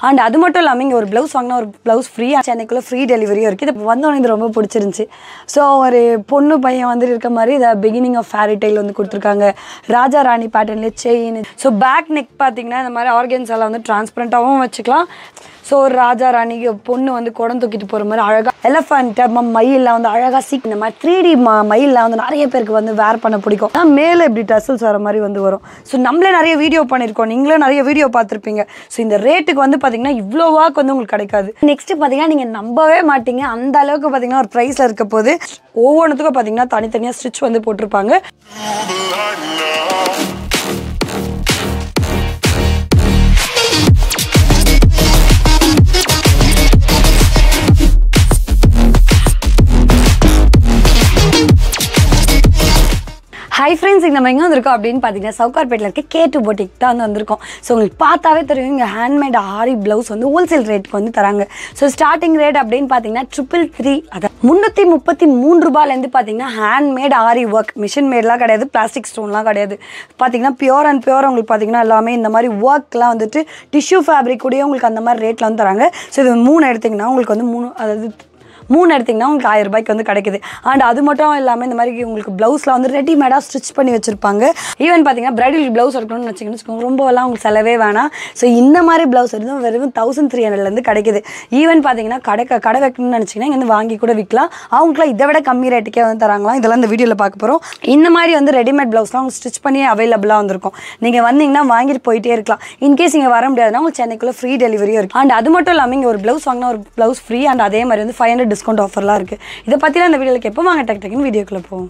and அது மட்டும் இல்லாமல் இங்கே ஒரு ப்ளவுஸ் வாங்கினா ஒரு ப்ளவுஸ் ஃப்ரீ சென்னைக்குள்ளே ஃப்ரீ டெலிவரியும் இருக்குது இது வந்தோடனே இது ரொம்ப பிடிச்சிருந்துச்சி ஸோ ஒரு பொண்ணு பையன் வந்து இருக்க மாதிரி இதை பிகினிங் ஆஃப் ஃபேரி டைல் வந்து கொடுத்துருக்காங்க ராஜா ராணி பேட்டர்ன்லேயே செயின் ஸோ பேக் நெக் பார்த்தீங்கன்னா இந்த மாதிரி ஆர்கன்ஸ் எல்லாம் வந்து டிரான்ஸ்பரண்ட்டாகவும் வச்சுக்கலாம் ஸோ ஒரு ராஜா ராணிக்கு பொண்ணு வந்து குடம் தூக்கிட்டு போகிற மாதிரி அழகாக எலஃபண்ட் மயிலில் வந்து அழகாக சீக் இந்த மாதிரி த்ரீ டி மயிலில் வந்து நிறைய பேருக்கு வந்து வேர் பண்ண பிடிக்கும் ஆனால் மேலே இப்படி டசல்ஸ் வர மாதிரி வந்து வரும் ஸோ நம்மளே நிறைய வீடியோ பண்ணியிருக்கோம் நீங்களே நிறைய வீடியோ பார்த்துருப்பீங்க ஸோ இந்த ரேட்டுக்கு வந்து பார்த்தீங்கன்னா இவ்வளோ வாக்கு வந்து உங்களுக்கு கிடைக்காது நெக்ஸ்ட் பார்த்தீங்கன்னா நீங்கள் நம்பவே மாட்டீங்க அந்த அளவுக்கு பார்த்தீங்கன்னா ஒரு ப்ரைஸில் இருக்க போது ஒவ்வொன்றுத்துக்கும் பார்த்தீங்கன்னா தனித்தனியாக ஸ்டிச் வந்து போட்டிருப்பாங்க ஹை ஃப்ரெண்ட்ஸ் நம்ம எங்கே வந்திருக்கோம் அப்படின்னு பார்த்தீங்கன்னா சவுகார்பேட்டில் இருக்க கே டூ பொட்டிக் தான் வந்து வந்திருக்கோம் ஸோ உங்களுக்கு பார்த்தாவே தெரியும் இங்கே ஹேண்ட்மேட் ஆரி ப்ளவுஸ் வந்து ஹோல்சேல் ரேட்டுக்கு வந்து தராங்க ஸோ ஸ்டார்டிங் ரேட் அப்படின்னு பார்த்தீங்கன்னா ட்ரிபிள் த்ரீ அதான் முந்நூற்றி முப்பத்தி மூணு ரூபாயிலேருந்து பார்த்தீங்கன்னா ஹேண்ட்மேட் ஆரி ஒர்க் மிஷின் மேட்லாம் கிடையாது பிளாஸ்டிக் ஸ்டோன்லாம் கிடையாது பார்த்தீங்கன்னா பியூர் அண்ட் பியூர் உங்களுக்கு பார்த்தீங்கன்னா எல்லாமே இந்த மாதிரி ஒர்க்லாம் வந்துட்டு டிஷ்யூ ஃபேப்ரிக் கூடயே உங்களுக்கு அந்த மாதிரி ரேட்டில் வந்து தராங்க ஸோ இது மூணு எடுத்திங்கன்னா உங்களுக்கு வந்து மூணு அதாவது மூணு எடுத்திங்கன்னா உங்களுக்கு ஆயிரம் ரூபாய்க்கு வந்து கிடைக்குது அண்ட் அது மட்டும் இல்லாமல் இந்த மாதிரி உங்களுக்கு ப்ளவுஸில் வந்து ரெடிமேடாக ஸ்டிச் பண்ணி வச்சுருப்பாங்க ஈவன் பார்த்தீங்கன்னா பிரைடல் ப்ளவுஸ் எடுக்கணும்னு வச்சிங்கன்னு வச்சுக்கோங்க ரொம்பலாம் உங்களுக்கு செலவே வேணாம் ஸோ இந்த மாதிரி ப்ளவுஸ் வந்து வெறும் தௌசண்ட் த்ரீ ஹண்ட்ரட்லேருந்து கிடைக்குது ஈவன் பார்த்தீங்கன்னா கடை க- கடை வைக்கணும்னு நினச்சிங்கன்னா இங்கே வந்து வாங்கி கூட விற்கலாம் அவங்களுக்குலாம் இதை விட கம்மி ரேட்டுக்கே வந்து தராங்களாம் இதெல்லாம் இந்த வீடியோவில் பார்க்க போகிறோம் இந்த மாதிரி வந்து ரெடிமேட் ப்ளவுஸ்லாம் உங்களுக்கு ஸ்டிச் பண்ணி அவைலபிளாக வந்திருக்கும் நீங்கள் வந்தீங்கன்னா வாங்கிட்டு போயிட்டே இருக்கலாம் இன்கேஸ் இங்கே வர முடியாதுன்னா உங்களுக்கு சென்னைக்குள்ளே ஃப்ரீ டெலிவரியும் இருக்குது அண்ட் அது மட்டும் இல்லாமல் இங்கே ஒரு ப்ளவுஸ் வாங்கினா ஒரு ப்ளவுஸ் ஃப்ரீ அண்ட் அதே மாதிரி வந்து ஃபைவ் ஹண்ட்ரட் டிஸ்கவுண்ட் ஆஃபர்லாம் இருக்குது இதை பற்றிலாம் இந்த வீடியோவில் எப்போ வாங்க டக்கு டக்குன்னு வீடியோக்குள்ளே போவோம்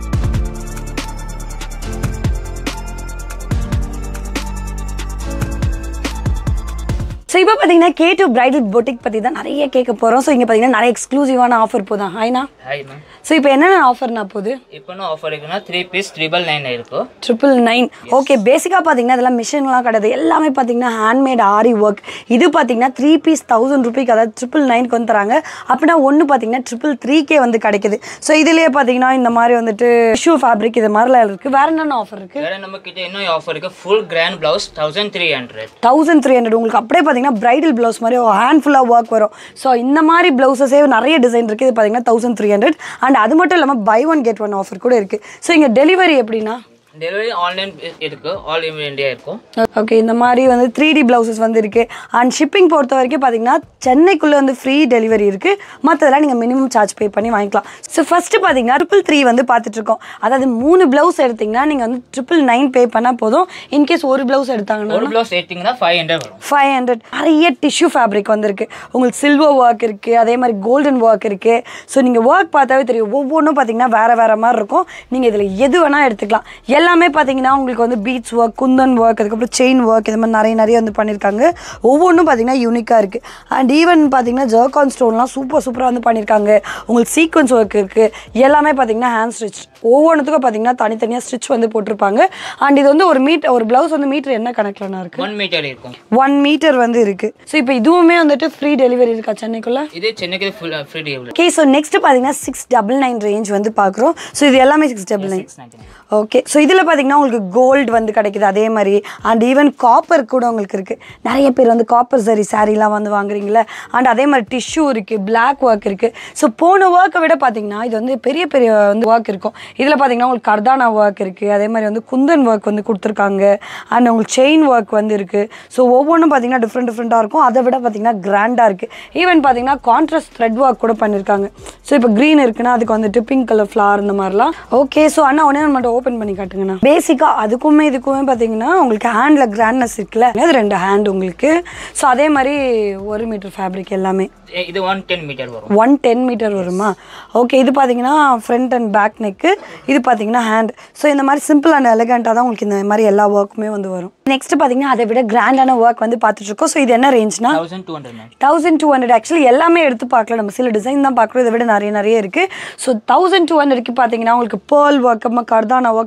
ஸோ இப்போ பார்த்தீங்கன்னா கே டு பிரைடல் பொட்டிக் பற்றி தான் நிறைய கேட்க போகிறோம் ஸோ இங்கே பார்த்தீங்கன்னா நிறைய எக்ஸ்க்ளூசிவான ஆஃபர் போதும் ஹாய்னா ஹாய் மேம் ஸோ இப்போ என்னென்ன ஆஃபர்னா போகுது இப்போன்னு ஆஃபர் இருக்குன்னா த்ரீ பீஸ் ட்ரிபிள் நைன் இருக்கும் ட்ரிபிள் நைன் ஓகே பேசிக்காக பார்த்தீங்கன்னா இதெல்லாம் மிஷின்லாம் கிடையாது எல்லாமே பார்த்தீங்கன்னா ஹேண்ட்மேட் ஆரி ஒர்க் இது பார்த்தீங்கன்னா த்ரீ பீஸ் தௌசண்ட் ருபீக்கு அதாவது ட்ரிபிள் நைனுக்கு வந்து தராங்க அப்படின்னா ஒன்று பார்த்தீங்கன்னா ட்ரிபிள் த்ரீக்கே வந்து கிடைக்குது ஸோ இதுலேயே பார்த்தீங்கன்னா இந்த மாதிரி வந்துட்டு டிஷ்யூ ஃபேப்ரிக் இது மாதிரிலாம் இருக்குது வேறு என்னென்ன ஆஃபர் இருக்குது வேற நம்ம கிட்ட இன்னும் ஆஃபர் இருக்கு full grand blouse thousand three hundred thousand three hundred உங்களுக்கு அப்படியே பார்த்தீங்கன்னா பிரைடல் ப்ளவுஸ் மாதிரி ஹேண்ட் ஃபுல்லாக ஒர்க் வரும் ஸோ இந்த மாதிரி ப்ளவுஸஸே நிறைய டிசைன் இருக்குது இது பார்த்தீங்கன்னா தௌசண்ட் த்ரீ ஹண்ட்ரட் அண்ட் அது மட்டும் இல்லாமல் buy one get one offer கூட இருக்குது ஸோ இங்கே டெலிவரி எப்படின்னா டெலிவரி ஆன்லைன் இருக்கு ஆல் ஓவர் இந்தியா இருக்கும் ஓகே இந்த மாதிரி வந்து த்ரீ டி ப்ளவுசஸ் வந்து இருக்குது அண்ட் ஷிப்பிங் பொறுத்த வரைக்கும் பார்த்தீங்கன்னா சென்னைக்குள்ளே வந்து ஃப்ரீ டெலிவரி இருக்குது மற்றதெல்லாம் நீங்கள் மினிமம் சார்ஜ் பே பண்ணி வாங்கிக்கலாம் ஸோ ஃபஸ்ட்டு பார்த்தீங்கன்னா ட்ரிபிள் த்ரீ வந்து பார்த்துட்ருக்கோம் அதாவது மூணு ப்ளவுஸ் எடுத்திங்கன்னா நீங்கள் வந்து ட்ரிபிள் நைன் பே பண்ணால் போதும் இன்கேஸ் ஒரு ப்ளவுஸ் எடுத்தாங்கன்னா ஒரு பிளவுஸ் எடுத்தீங்கன்னா ஃபைவ் ஹண்ட்ரட் வரும் ஃபைவ் ஹண்ட்ரட் நிறைய டிஷ்யூ ஃபேப்ரிக் வந்திருக்கு உங்களுக்கு சில்வர் ஒர்க் இருக்குது அதே மாதிரி கோல்டன் ஒர்க் இருக்குது ஸோ நீங்கள் ஒர்க் பார்த்தாவே தெரியும் ஒவ்வொன்றும் பார்த்தீங்கன்னா வேறு வேறு மாதிரி இருக்கும் நீங்கள் இதில் எது வேணால் எடுத்துக்கலாம் எல்லாமே பார்த்தீங்கன்னா உங்களுக்கு வந்து பீட்ஸ் ஒர்க் குந்தன் ஒர்க் அதுக்கப்புறம் செயின் ஒர்க் இது மாதிரி நிறைய நிறைய வந்து பண்ணியிருக்காங்க ஒவ்வொன்றும் பார்த்தீங்கன்னா யூனிக்காக இருக்குது அண்ட் ஈவன் பார்த்தீங்கன்னா ஜர்கான் ஸ்டோன்லாம் சூப்பர் சூப்பராக வந்து பண்ணியிருக்காங்க உங்களுக்கு சீக்வன்ஸ் ஒர்க் இருக்குது எல்லாமே பார்த்தீங்கன்னா ஹேண்ட் ஸ்டிச் ஒவ்வொன்றுத்துக்கும் பார்த்தீங்கன்னா தனித்தனியாக ஸ்டிச் வந்து போட்டிருப்பாங்க அண்ட் இது வந்து ஒரு மீட்டர் ஒரு ப்ளவுஸ் வந்து மீட்டர் என்ன கணக்கில்னா இருக்குது ஒன் மீட்டர் இருக்கும் ஒன் மீட்டர் வந்து இருக்கு ஸோ இப்போ இதுவுமே வந்துட்டு ஃப்ரீ டெலிவரி இருக்கா சென்னைக்குள்ள இது சென்னைக்கு full free delivery okay so next பார்த்தீங்கன்னா சிக்ஸ் டபுள் நைன் ரேஞ்ச் வந்து பார்க்குறோம் ஸோ இது எல்லாமே six double nine six ninety nine okay so இதில் பார்த்தீங்கன்னா உங்களுக்கு கோல்டு வந்து கிடைக்குது அதே மாதிரி அண்ட் ஈவன் காப்பர் கூட உங்களுக்கு இருக்குது நிறைய பேர் வந்து காப்பர் சரி சாரீலாம் வந்து வாங்குறீங்களே அண்ட் அதே மாதிரி டிஷ்யூ இருக்குது பிளாக் ஒர்க் இருக்குது ஸோ போன ஒர்க்கை விட பார்த்தீங்கன்னா இது வந்து பெரிய பெரிய வந்து ஒர்க் இருக்கும் இதில் பார்த்தீங்கன்னா உங்களுக்கு கர்தானா ஒர்க் இருக்குது அதே மாதிரி வந்து குந்தன் ஒர்க் வந்து கொடுத்துருக்காங்க அண்ட் உங்களுக்கு செயின் ஒர்க் வந்து இருக்குது ஸோ ஒவ்வொன்றும் பார்த்தீங்கன்னா டிஃப்ரெண்ட் டிஃப்ரெண்ட்டாக இருக்கும் அதை விட பார்த்தீங்கன்னா கிராண்டாக இருக்குது ஈவன் பார்த்தீங்கன்னா கான்ட்ராஸ்ட் த்ரெட் ஒர்க் கூட பண்ணியிருக்காங்க ஸோ இப்போ க்ரீன் இருக்குன்னா அதுக்கு வந்துட்டு பிங்க் கலர் ஃப்ளவர் இந்த மாதிரிலாம் ஓகே ஸோ அண்ணா உடனே மட்டும் ஓப்பன் பண்ணி காட்டுங்கண்ணா பேசிக்காக அதுக்குமே இதுக்குமே பார்த்தீங்கன்னா உங்களுக்கு ஹேண்டில் கிராண்ட்னஸ் இருக்குல்ல அது ரெண்டு ஹேண்ட் உங்களுக்கு ஸோ அதே மாதிரி ஒரு மீட்டர் ஃபேப்ரிக் எல்லாமே இது ஒன் டென் மீட்டர் வரும் ஒன் டென் மீட்டர் வருமா ஓகே இது பார்த்தீங்கன்னா ஃப்ரண்ட் அண்ட் பேக் நெக்கு இது பார்த்தீங்கன்னா ஹேண்ட் ஸோ இந்த மாதிரி சிம்பிள் அண்ட் எலகண்ட்டாக தான் உங்களுக்கு இந்த மாதிரி எல்லா ஒர்க்குமே வந்து வரும் நெக்ஸ்ட் பார்த்தீங்கன்னா அதை விட கிராண்டான ஒர்க் வந்து பார்த்துட்ருக்கோம் ஸோ இது என்ன ரேஞ்ச்னா thousand two hundred ma'am thousand two hundred actually எல்லாமே எடுத்து பார்க்கல நம்ம சில டிசைன் தான் பார்க்குறோம் இதை விட நிறைய நிறைய இருக்குது ஸோ தௌசண்ட் டூ ஹண்ட்ரட்க்கு பார்த்தீங்கன்னா உங்களுக்கு பேர்ல் ஒர்க் கர்தானா ஒர்க் எல்லாமே வந்து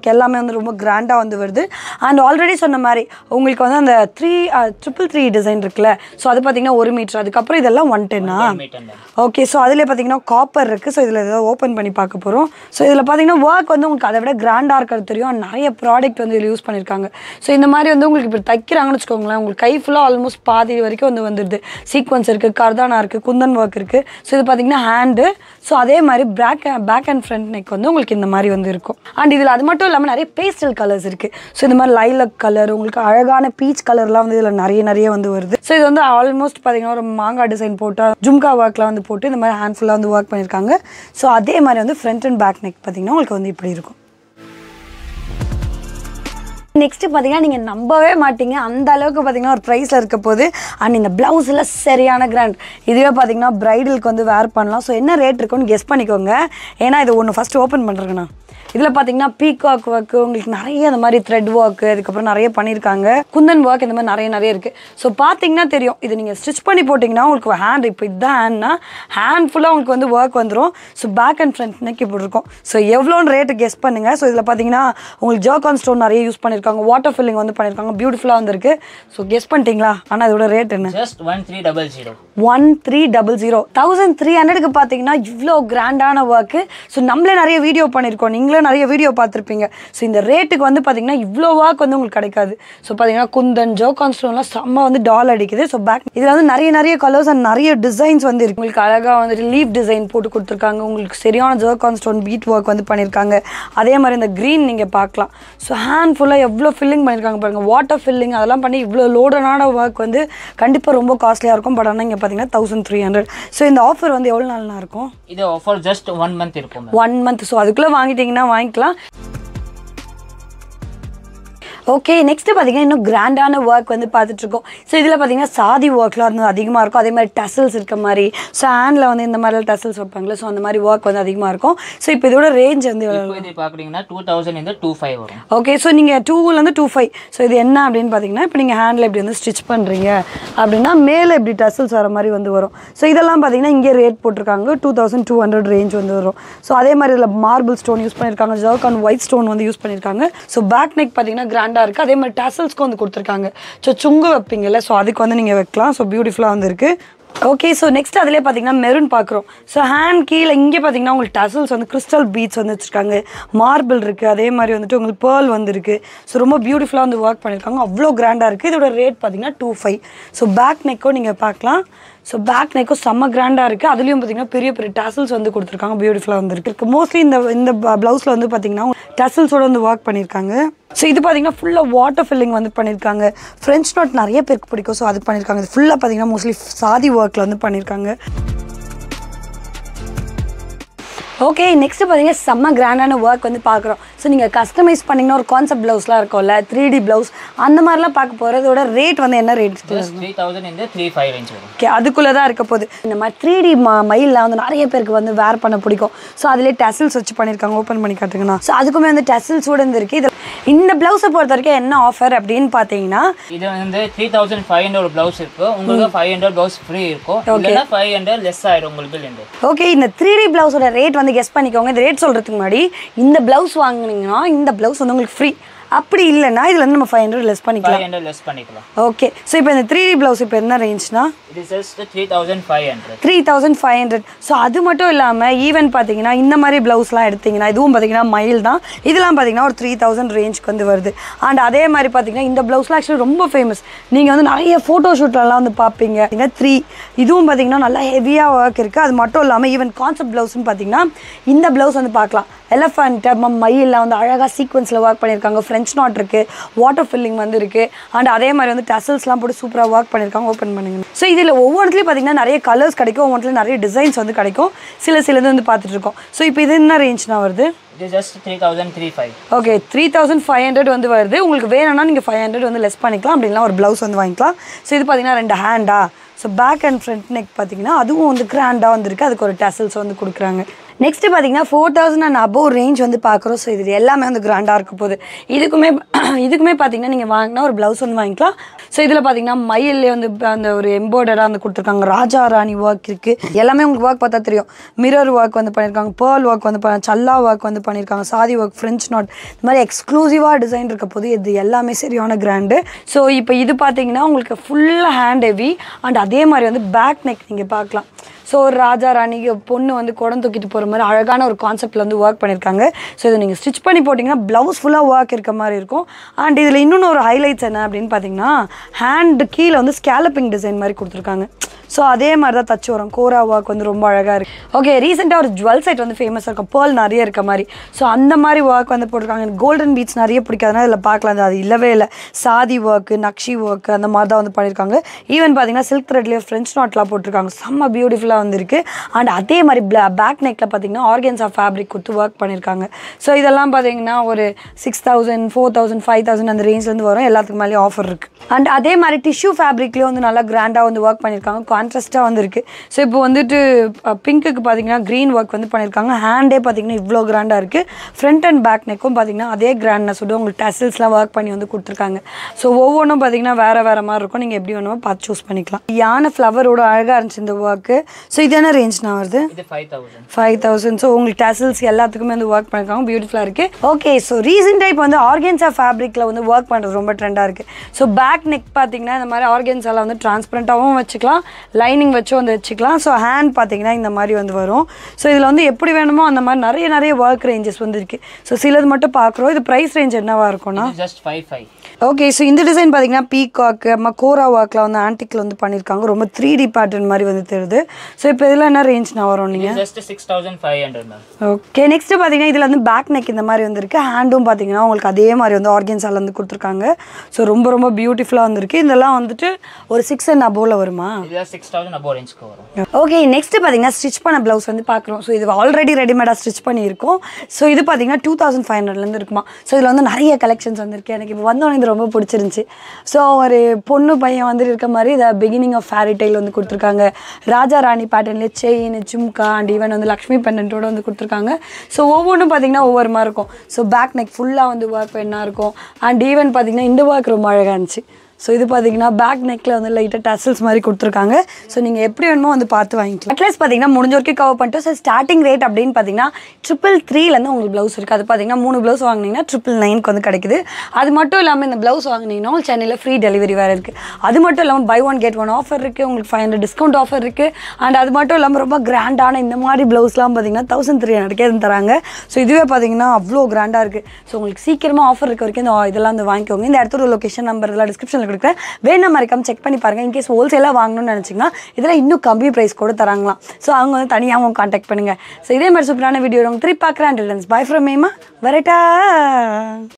வந்து ரொம்ப கிராண்டாக வந்து வருது அண்ட் ஆல்ரெடி சொன்ன மாதிரி உங்களுக்கு வந்து அந்த த்ரீ ட்ரிபிள் த்ரீ டிசைன் இருக்குல்ல ஸோ அது பார்த்தீங்கன்னா ஒரு மீட்டர் அதுக்கப்புறம் இதெல்லாம் ஒன் டென்னா மீட்டர் தான் ஓகே ஸோ அதில் பார்த்தீங்கன்னா காப்பர் இருக்குது ஸோ இதில் ஏதாவது ஓப்பன் பண்ணி பார்க்க போகிறோம் ஸோ இதில் பார்த்தீங்கன்னா ஒர்க் வந்து உங்களுக்கு அதை விட கிராண்டாக இருக்கிறது தெரியும் and நிறைய ப்ராடக்ட் வந்து இதில் யூஸ் பண்ணியிருக்காங்க ஸோ இந்த மாதிரி வந்து உங்களுக்கு இப்போ தைக்கிறாங்கன்னு வச்சுக்கோங்களேன் உங்களுக்கு கை ஃபுல்லாக ஆல்மோஸ்ட் பாதி வரைக்கும் வந்து வந்துடுது சீக்வன்ஸ் இருக்குது கர்தானா இருக்குது குந்தன் ஒர்க் இருக்குது ஸோ இது பார்த்தீங்கன்னா ஹேண்டு ஸோ அதே மாதிரி back back and front neck வந்து உங்களுக்கு இந்த மாதிரி வந்து இருக்கும் அண்ட் இதில் அது மட்டும் இல்லாமல் நிறைய பேஸ்டல் கலர்ஸ் இருக்குது ஸோ இந்த மாதிரி லைலக் கலர் உங்களுக்கு அழகான பீச் கலர்லாம் வந்து இதில் நிறைய நிறைய வந்து வருது ஸோ இது வந்து ஆல்மோஸ்ட் பார்த்தீங்கன்னா ஒரு மாங்காய் டிசைன் போட்டால் ஜும்கா ஒர்க்லாம் வந்து போட்டு இந்த மாதிரி ஹேண்ட் ஃபுல்லாக வந்து ஒர்க் பண்ணியிருக்காங்க ஸோ அதே மாதிரி வந்து ஃப்ரண்ட் அண்ட் பேக் நெக் பார்த்தீங்கன்னா உங்களுக்கு வந்து இப்படி இருக்கும் நெக்ஸ்ட் பார்த்தீங்கன்னா நீங்கள் நம்பவே மாட்டீங்க அந்த அளவுக்கு பார்த்தீங்கன்னா ஒரு ப்ரைஸில் இருக்க போது அண்ட் இந்த ப்ளவுஸில் சரியான கிராண்ட் இதுவே பார்த்தீங்கன்னா ப்ரைடலுக்கு வந்து வேர் பண்ணலாம் ஸோ என்ன ரேட் இருக்குன்னு கெஸ் பண்ணிக்கோங்க ஏன்னா இது ஒன்று ஃபஸ்ட்டு ஓப்பன் பண்ணுறேங்கண்ணா இதில் பார்த்தீங்கன்னா பீகாக் ஒர்க்கு உங்களுக்கு நிறைய இந்த மாதிரி த்ரெட் ஒர்க்கு அதுக்கப்புறம் நிறைய பண்ணியிருக்காங்க குந்தன் ஒர்க் இந்த மாதிரி நிறைய நிறைய இருக்குது ஸோ பார்த்தீங்கன்னா தெரியும் இது நீங்கள் ஸ்டிச் பண்ணி போட்டிங்கன்னா உங்களுக்கு ஹேண்ட் இப்போ இதுதான் ஹேண்ட்னா ஹேண்ட் ஃபுல்லாக உங்களுக்கு வந்து ஒர்க் வந்துடும் so back and front neck இப்படி இருக்கும் ஸோ எவ்வளோன்னு ரேட்டு கெஸ் பண்ணுங்கள் ஸோ இதில் பார்த்தீங்கன்னா உங்களுக்கு ஜர்கான் ஸ்டோன் நிறைய யூஸ் பண்ணியிருக்காங்க வாட்டர் ஃபில்லிங் வந்து பண்ணியிருக்காங்க பியூட்டிஃபுல்லாக வந்திருக்கு ஸோ கெஸ் பண்ணிட்டீங்களா ஆனால் இதோட ரேட் என்ன just one three double zero one three double zero thousand three ஹண்ட்ரடுக்கு பார்த்தீங்கன்னா இவ்வளோ கிராண்டான ஒர்க்கு ஸோ நம்மளே நிறைய வீடியோ பண்ணியிருக்கோம் நீங்களே நிறைய வீடியோ பார்த்துருப்பீங்க ஸோ இந்த ரேட்டுக்கு வந்து பார்த்தீங்கன்னா இவ்வளோ ஒர்க் வந்து உங்களுக்கு கிடைக்காது ஸோ பார்த்தீங்கன்னா குந்தன் ஜோகான் ஸ்டோன்லாம் செம்ம வந்து டால் அடிக்குது ஸோ பேக் இதில் வந்து நிறைய நிறைய கலர்ஸ் அண்ட் நிறைய டிசைன்ஸ் வந்து இருக்கு உங்களுக்கு அழகாக வந்துட்டு லீஃப் டிசைன் போட்டு கொடுத்துருக்காங்க உங்களுக்கு சரியான ஜோகான் ஸ்டோன் பீட் ஒர்க் வந்து பண்ணியிருக்காங்க அதே மாதிரி இந்த க்ரீன் நீங்கள் பார்க்கலாம் ஸோ ஹேண்ட் ஃபுல்லாக எவ்வளோ ஃபில்லிங் பண்ணியிருக்காங்க பாருங்கள் வாட்டர் ஃபில்லிங் அதெல்லாம் பண்ணி இவ்வளோ லோடனான ஒர்க் வந்து கண்டிப்பாக ரொம்ப காஸ்ட்லியாக இருக்கும் பட் ஆனால் இங்கே பார்த்தீங்கன்னா தௌசண்ட் த்ரீ ஹண்ட்ரட் ஸோ இந்த ஆஃபர் வந்து எவ்வளோ நாள்னா இருக்கும் இது ஆஃபர் ஜஸ்ட் ஒன் மந்த் இருக்கும் மேம் ஒன் மந்த் ஸோ அதுக்குள்ளே வாங்கிட்டீங்கன்னா வாங்கிக்கலாம் ஓகே நெக்ஸ்ட் பார்த்தீங்கன்னா இன்னும் கிராண்டான ஒர்க் வந்து பார்த்துட்டு இருக்கோம் ஸோ இதில் பார்த்தீங்கன்னா சாதி ஒர்க்லாம் வந்து அதிகமாக இருக்கும் அதே மாதிரி டசல்ஸ் இருக்க மாதிரி ஸோ ஹேண்டில் வந்து இந்த மாதிரி டசல்ஸ் வைப்பாங்களே ஸோ அந்த மாதிரி ஒர்க் வந்து அதிகமாக இருக்கும் ஸோ இப்போ இதோட ரேஞ்ச் வந்து எவ்வளோ இப்போ இது பார்க்குறீங்கன்னா டூ தௌசண்ட் இந்த டூ ஃபைவ் வரும் ஓகே ஸோ நீங்கள் டூலேருந்து டூ ஃபைவ் ஸோ இது என்ன அப்படின்னு பார்த்தீங்கன்னா இப்போ நீங்கள் ஹேண்டில் இப்படி வந்து ஸ்டிச் பண்ணுறீங்க அப்படின்னா மேலே இப்படி டசல்ஸ் வர மாதிரி வந்து வரும் ஸோ இதெல்லாம் பார்த்தீங்கன்னா இங்கே ரேட் போட்டிருக்காங்க two thousand two hundred range வந்து வரும் ஸோ அதே மாதிரி இதில் மார்பிள் ஸ்டோன் யூஸ் பண்ணியிருக்காங்க ஜர்கான் ஒயிட் ஸ்டோன் வந்து யூஸ் பண்ணியிருக்காங்க ஸோ பேக் நெக் பார்த்தீங்கன்னா கிராண்டாக இருக்குது அதே மாதிரி டசல்ஸ்க்கு வந்து கொடுத்துருக்காங்க ஸோ சுங்கு வைப்பீங்கல்ல ஸோ அதுக்கு வந்து நீங்கள் வைக்கலாம் ஸோ பியூட்டிஃபுல்லாக வந்து இருக்குது ஓகே ஸோ நெக்ஸ்ட் அதிலே பார்த்தீங்கன்னா மெரூன் பார்க்குறோம் ஸோ ஹேண்ட் கீழே இங்கே பார்த்தீங்கன்னா உங்களுக்கு டசல்ஸ் வந்து கிறிஸ்டல் பீட்ஸ் வந்து வச்சுருக்காங்க மார்பிள் இருக்குது அதே மாதிரி வந்துட்டு உங்களுக்கு பேர்ல் வந்துருக்கு ஸோ ரொம்ப பியூட்டிஃபுல்லாக வந்து ஒர்க் பண்ணியிருக்காங்க அவ்வளோ கிராண்டாக இருக்குது இதோட ரேட் பார்த்தீங்கன்னா டூ ஃபைவ் ஸோ பேக் நெக்கும் நீங்கள் பார்க்கலாம் ஸோ பேக் நெக்கும் செம்ம கிராண்டாக இருக்குது அதுலேயும் பார்த்தீங்கன்னா பெரிய பெரிய டசல்ஸ் வந்து கொடுத்துருக்காங்க பியூட்டிஃபுல்லாக வந்துருக்கு மோஸ்ட்லி இந்த இந்த ப்ளவுஸில் வந்து பார்த்தீங்கன்னா டசல்ஸோட வந்து ஒர்க் பண்ணியிருக்காங்க ஸோ இது பார்த்தீங்கன்னா ஃபுல்லாக வாட்டர் ஃபில்லிங் வந்து பண்ணியிருக்காங்க ஃப்ரெஞ்ச் நாட் நிறைய பேருக்கு பிடிக்கும் ஸோ அது பண்ணியிருக்காங்க இது ஃபுல்லாக பார்த்தீங்கன்னா மோஸ்ட்லி சாதி ஒர்க்கில் வந்து பண்ணியிருக்காங்க ஓகே நெக்ஸ்ட் பார்த்தீங்கன்னா செம்ம கிராண்டான ஒர்க் வந்து பார்க்குறோம் ஸோ நீங்கள் கஸ்டமைஸ் பண்ணிங்கன்னா ஒரு கான்செப்ட் ப்ளவுஸ்லாம் இருக்கும்ல த்ரீ டி ப்ளவுஸ் அந்த மாதிரிலாம் பார்க்க போகிறதோட ரேட் வந்து என்ன ரேட் ஜஸ்ட் த்ரீ தௌசண்ட் இந்த த்ரீ ஃபைவ் ரேஞ்ச் வரும் ஓகே அதுக்குள்ளே தான் இருக்க போகுது இந்த மாதிரி த்ரீ டி மயிலில் வந்து நிறைய பேருக்கு வந்து வேர் பண்ண பிடிக்கும் ஸோ அதிலே டெசல்ஸ் வச்சு பண்ணியிருக்காங்க ஓப்பன் பண்ணி காட்டுங்கண்ணா ஸோ அதுக்குமே வந்து டெசல்ஸோட இருந்து இருக்குது இது இந்த ப்ளவுஸை பொறுத்த வரைக்கும் என்ன ஆஃபர் அப்படின்னு பார்த்தீங்கன்னா இது வந்து three thousand five hundred blouse இருக்கு உங்களுக்கு ஃபைவ் ஹண்ட்ரட் ப்ளவுஸ் ஃப்ரீ இருக்கும் இல்லைன்னா ஃபைவ் ஹண்ட்ரட் லெஸ் ஆயிடும் உங்களுக்கு பில் இருந்து ஓகே இந்த த்ரீ டி ப்ளவுஸோட ரேட் வந்து கெஸ் பண்ணிக்கோங்க இந்த ரேட் சொல்கிறதுக்கு முன்னாடி இந்த ப்ளவுஸ் வாங்குனீங்கன்னா இந்த ப்ளவுஸ் வந்து உங்களுக்கு ஃப்ரீ அப்படி இல்லைன்னா இதில் வந்து நம்ம ஃபைவ் ஹண்ட்ரட் லெஸ் பண்ணிக்கலாம் ஃபைவ் ஹண்ட்ரட் லெஸ் பண்ணிக்கலாம் ஓகே ஸோ இப்போ இந்த த்ரீ டி ப்ளவுஸ் இப்போ என்ன ரேஞ்ச்னா இது just three thousand five hundred three thousand five hundred so அது மட்டும் இல்லாமல் ஈவன் பார்த்தீங்கன்னா இந்த மாதிரி ப்ளவுஸ்லாம் எடுத்தீங்கன்னா இதுவும் பார்த்தீங்கன்னா மயில் தான் இதெல்லாம் பார்த்தீங்கன்னா ஒரு த்ரீ தௌசண்ட் ரேஞ்சுக்கு வந்து வருது அண்ட் அதே மாதிரி பார்த்தீங்கன்னா இந்த ப்ளவுஸ்லாம் ஆக்சுவலி ரொம்ப ஃபேமஸ் நீங்கள் வந்து நிறைய ஃபோட்டோ ஷூட்லலாம் வந்து பார்ப்பீங்க த்ரீ இதுவும் பார்த்தீங்கன்னா நல்லா ஹெவியாக ஒர்க் இருக்குது அது மட்டும் இல்லாமல் ஈவன் கான்செப்ட் ப்ளவுஸ்னு பார்த்தீங்கன்னா இந்த ப்ளவுஸ் வந்து பார்க்கலாம் எலஃபண்ட்டு மயிலில் வந்து அழகாக சீக்வன்ஸில் ஒர்க் பண்ணியிருக்காங்க ஃப்ரெஞ்ச் நாட் இருக்குது வாட்டர் ஃபில்லிங் வந்து இருக்குது அண்ட் அதே மாதிரி வந்து டசல்ஸ்லாம் போட்டு சூப்பராக ஒர்க் பண்ணியிருக்காங்க ஓப்பன் பண்ணுங்க ஸோ இதில் ஒவ்வொன்றுலையும் பார்த்தீங்கன்னா நிறைய கலர்ஸ் கிடைக்கும் ஒவ்வொன்றுலையும் நிறைய டிசைன்ஸ் வந்து கிடைக்கும் சில சிலது வந்து பார்த்துட்டு இருக்கோம் ஸோ இப்போ இது என்ன ரேஞ்ச்னா வருது இது just three thousand three five okay three thousand five hundred வந்து வருது உங்களுக்கு வேணும்னா நீங்கள் ஃபைவ் ஹண்ட்ரட் வந்து லெஸ் பண்ணிக்கலாம் அப்படின்னா ஒரு ப்ளவுஸ் வந்து வாங்கிக்கலாம் ஸோ இது பார்த்தீங்கன்னா ரெண்டு ஹேண்டா so back and front neck பார்த்தீங்கன்னா அதுவும் வந்து கிராண்டாக வந்துருக்கு அதுக்கு ஒரு டசல்ஸ் வந்து கொடுக்குறாங்க நெக்ஸ்ட் பார்த்தீங்கன்னா four thousand and above range வந்து பார்க்குறோம் ஸோ இது எல்லாமே வந்து கிராண்டாக இருக்க போகுது இதுக்குமே இதுக்குமே பார்த்தீங்கன்னா நீங்கள் வாங்கினா ஒரு ப்ளவுஸ் வந்து வாங்கிக்கலாம் ஸோ இதில் பார்த்தீங்கன்னா மயிலே வந்து அந்த ஒரு எம்போர்டராக வந்து கொடுத்துருக்காங்க ராஜா ராணி ஒர்க் இருக்குது எல்லாமே உங்களுக்கு ஒர்க் பார்த்தா தெரியும் மிரர் ஒர்க் வந்து பண்ணியிருக்காங்க பேர்ல் ஒர்க் வந்து பண்ண சல்லா ஒர்க் வந்து பண்ணியிருக்காங்க சாதி ஒர்க் ஃப்ரெஞ்ச் நாட் இந்த மாதிரி எக்ஸ்க்ளூசிவாக டிசைன் இருக்க போது இது எல்லாமே சரியான கிராண்டு ஸோ இப்போ இது பார்த்தீங்கன்னா உங்களுக்கு ஃபுல்லாக ஹேண்ட் ஹெவி அண்ட் அதே மாதிரி வந்து பேக் நெக் நீங்கள் பார்க்கலாம் ஸோ ஒரு ராஜா ராணி பொண்ணு வந்து குடம் தூக்கிட்டு போகிற மாதிரி அழகான ஒரு கான்செப்டில் வந்து ஒர்க் பண்ணியிருக்காங்க ஸோ இதை நீங்கள் ஸ்டிச் பண்ணி போட்டிங்கன்னா ப்ளவுஸ் ஃபுல்லாக ஒர்க் இருக்க மாதிரி இருக்கும் அண்ட் இதில் இன்னொன்று ஒரு ஹைலைட்ஸ் என்ன அப்படின்னு பார்த்தீங்கன்னா ஹேண்டு கீழே வந்து ஸ்கேலப்பிங் டிசைன் மாதிரி கொடுத்துருக்காங்க ஸோ அதே மாதிரி தான் தச்சு வரும் கோரா ஒர்க் வந்து ரொம்ப அழகாக இருக்குது ஓகே ரீசெண்டாக ஒரு ஜுவல் செட் வந்து ஃபேமஸாக இருக்கும் பேர்ல் நிறைய இருக்க மாதிரி ஸோ அந்த மாதிரி ஒர்க் வந்து போட்டிருக்காங்க கோல்டன் பீட்ஸ் நிறைய பிடிக்காதுனா இதில் பார்க்கலாம் அது அது இல்லவே இல்லை சாதி ஒர்க்கு நக்ஷி ஒர்க் அந்த மாதிரி தான் வந்து பண்ணியிருக்காங்க ஈவன் பார்த்தீங்கன்னா சில்க் த்ரெட்லேயே ஃப்ரெஞ்ச் நாட்லாம் போட்டிருக்காங்க செம்ம பியூட்டிஃபுல்லாக வந்துருக்கு அண்ட் அதே மாதிரி பேக் நெக்கில் பார்த்தீங்கன்னா ஆர்கன்ஸ் ஆஃப் ஃபேப்ரிக் கொடுத்து ஒர்க் பண்ணியிருக்காங்க ஸோ இதெல்லாம் பார்த்தீங்கன்னா ஒரு six thousand four thousand five thousand அந்த ரேஞ்ச்லேருந்து வரும் எல்லாத்துக்கு மேலேயும் ஆஃபர் இருக்குது அண்ட் அதே மாதிரி டிஷ்யூ ஃபேப்ரிக்லேயும் வந்து நல்லா கிராண்டாக வந்து ஒர்க் பண்ணியிருக்காங்க கான்ட்ராஸ்ட்டாக வந்துருக்கு ஸோ இப்போ வந்துட்டு பிங்க்குக்கு பார்த்தீங்கன்னா க்ரீன் ஒர்க் வந்து பண்ணியிருக்காங்க ஹேண்டே பார்த்தீங்கன்னா இவ்வளோ கிராண்டாக இருக்குது ஃப்ரண்ட் அண்ட் பேக் நெக்கும் பார்த்தீங்கன்னா அதே கிராண்ட்னஸ் வந்து உங்களுக்கு டெசல்ஸ்லாம் ஒர்க் பண்ணி வந்து கொடுத்துருக்காங்க ஸோ ஒவ்வொன்றும் பார்த்தீங்கன்னா வேறு வேறு மாதிரி இருக்கும் நீங்கள் எப்படி வேணுமோ பார்த்து சூஸ் பண்ணிக்கலாம் யானை ஃப்ளவரோட அழகாக இருந்துச்சு இந்த ஒர்க்கு ஸோ இது என்ன ரேஞ்ச்னா வருது இது five thousand five thousand so உங்களுக்கு டேசல்ஸ் எல்லாத்துக்குமே வந்து ஒர்க் பண்ணிருக்காங்க பியூட்டிஃபுல்லாக இருக்குது ஓகே ஸோ ரீசெண்ட் டைப் வந்து ஆர்கன்ஸா ஃபேப்ரிக்கில் வந்து ஒர்க் பண்ணுறது ரொம்ப ட்ரெண்டாக இருக்குது ஸோ பேக் நெக் பார்த்தீங்கன்னா இந்த மாதிரி ஆர்கன்ஸாலாம் வந்து டிரான்ஸ்பரண்ட்டாகவும் வச்சுக்கலாம் லைனிங் வச்சும் வந்து வச்சுக்கலாம் ஸோ ஹேண்ட் பார்த்தீங்கன்னா இந்த மாதிரி வந்து வரும் ஸோ இதில் வந்து எப்படி வேணுமோ அந்த மாதிரி நிறைய நிறைய ஒர்க் ரேஞ்சஸ் வந்து இருக்குது ஸோ சிலது மட்டும் பார்க்குறோம் இது ப்ரைஸ் ரேஞ்ச் என்னவா இருக்கும்னா just five five okay so இந்த டிசைன் பார்த்தீங்கன்னா பீகாக்கு அம்மா கோரா ஒர்க்கில் வந்து ஆன்டிக்கில் வந்து பண்ணியிருக்காங்க ரொம்ப த்ரீ டி பேட்டர்ன் மாதிரி வந்து தெரியுது ஸோ இப்போ இதில் என்ன ரேஞ்ச்னா வரும் நீங்கள் just six thousand five hundred ma'am okay next பார்த்தீங்கன்னா இதில் வந்து பேக் நெக் இந்த மாதிரி வந்திருக்கு ஹேண்டும் பார்த்தீங்கன்னா உங்களுக்கு அதே மாதிரி வந்து ஆர்கன்ஸால் வந்து கொடுத்துருக்காங்க ஸோ ரொம்ப ரொம்ப பியூட்டிஃபுல்லாக வந்திருக்கு இதெல்லாம் வந்துட்டு ஒரு சிக்ஸ் அண்ட் அபோவில் வருமா இதுதான் சிக்ஸ் தௌசண்ட் அபோவ் ரேஞ்சுக்கு வரும் ஓகே நெக்ஸ்ட் பார்த்தீங்கன்னா ஸ்டிச் பண்ண ப்ளவுஸ் வந்து பார்க்குறோம் ஸோ இது ஆல்ரெடி ரெடிமேடாக ஸ்டிச் பண்ணியிருக்கோம் ஸோ இது பார்த்தீங்கன்னா டூ தௌசண்ட் ஃபைவ் ஹண்ட்ரட்லேருந்து இருக்குமா ஸோ இதில் வந்து நிறைய கலெக்ஷன்ஸ் வந்திருக்கு எனக்கு இப்போ வந்தோடனே இது ரொம்ப பிடிச்சிருந்துச்சி ஸோ ஒரு பொண்ணு பையன் வந்து இருக்க மாதிரி இதை பிகினிங் ஆஃப் ஃபேரி டைல் வந்து கொடுத்துருக்காங்க ராஜா ராணி பேட்டர்னில் செயின் ஜும்கா அண்ட் ஈவன் வந்து லக்ஷ்மி பெண்டன்ட்டோட வந்து கொடுத்துருக்காங்க ஸோ ஒவ்வொன்றும் பார்த்தீங்கன்னா ஒவ்வொரு மாதிரி இருக்கும் ஸோ பேக் நெக் ஃபுல்லாக வந்து ஒர்க் பெண்ணாக இருக்கும் அண்ட் ஈவன் பார்த்தீங்கன்னா இந்த ஒர்க் ரொம்ப அழகாக இருந்துச்சு ஸோ இது பார்த்தீங்கன்னா பேக் நெக்கில் வந்து லைட்டாக டசல்ஸ் மாதிரி கொடுத்துருக்காங்க ஸோ நீங்கள் எப்படி வேணுமோ வந்து பார்த்து வாங்கிக்கலாம் அட்லீஸ்ட் பார்த்தீங்கன்னா முடிஞ்ச வரைக்கும் கவர் பண்ணிட்டு ஸோ ஸ்டார்டிங் ரேட் அப்படின்னு பார்த்தீங்கன்னா ட்ரிபிள் த்ரீலேருந்து உங்களுக்கு ப்ளவுஸ் இருக்குது அது பார்த்தீங்கன்னா மூணு ப்ளவுஸ் வாங்கினீங்கன்னா ட்ரிபிள் நைனுக்கு வந்து கிடைக்குது அது மட்டும் இல்லாமல் இந்த ப்ளவுஸ் வாங்கினீங்கன்னா உங்களுக்கு சென்னையில் ஃப்ரீ டெலிவரி வேறு இருக்குது அது மட்டும் இல்லாமல் buy one get one offer இருக்குது உங்களுக்கு ஃபைவ் ஹண்ட்ரட் டிஸ்கவுண்ட் ஆஃபர் இருக்குது அண்ட் அது மட்டும் இல்லாமல் ரொம்ப கிராண்டான இந்த மாதிரி ப்ளவுஸ்லாம் பார்த்தீங்கன்னா தௌசண்ட் த்ரீ ஹண்ட்ரட்கே தராங்க ஸோ இதுவே பார்த்தீங்கன்னா அவ்வளோ கிராண்டாக இருக்குது ஸோ உங்களுக்கு சீக்கிரமாக ஆஃபர் இருக்க வரைக்கும் இந்த இதெல்லாம் வந்து வாங்கிக்கோங்க இந்த இடத்துல லொக்கேஷன் நம்பர் இதெல்லாம் டிஸ்கிரிப்ஷனில் கொடுக்குறேன் வேணும் மறக்காம செக் பண்ணி பாருங்கள் இன்கேஸ் ஹோல்சேலாக வாங்கணும்னு நினச்சிங்கன்னா இதெல்லாம் இன்னும் கம்மி ப்ரைஸ் கூட தராங்களாம் ஸோ அவங்க வந்து தனியாகவும் காண்டாக்ட் பண்ணுங்கள் ஸோ இதே மாதிரி சூப்பரான வீடியோ உங்களுக்கு திருப்பி பார்க்குறேன் பாய் ஃப்ரம் மேமா வரட்டா